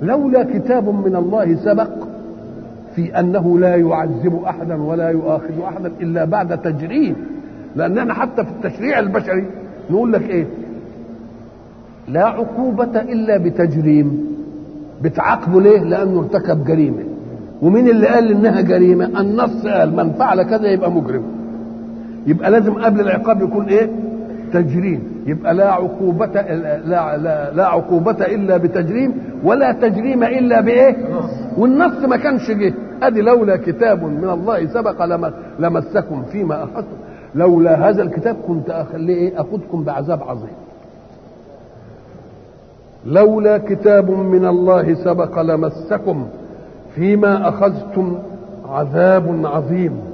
لولا كتاب من الله سبق في انه لا يعذب احدا ولا يؤاخذ احدا الا بعد تجريم لان احنا حتى في التشريع البشري نقول لك ايه لا عقوبة إلا بتجريم بتعاقبه ليه؟ لأنه ارتكب جريمة ومين اللي قال إنها جريمة؟ النص قال من فعل كذا يبقى مجرم يبقى لازم قبل العقاب يكون إيه؟ تجريم يبقى لا عقوبة لا, لا, لا عقوبة إلا بتجريم ولا تجريم إلا بإيه؟ والنص ما كانش جه أدي لولا كتاب من الله سبق لمسكم فيما أخذتم لولا هذا الكتاب كنت أخليه إيه؟ أخذكم بعذاب عظيم لولا كتاب من الله سبق لمسكم فيما اخذتم عذاب عظيم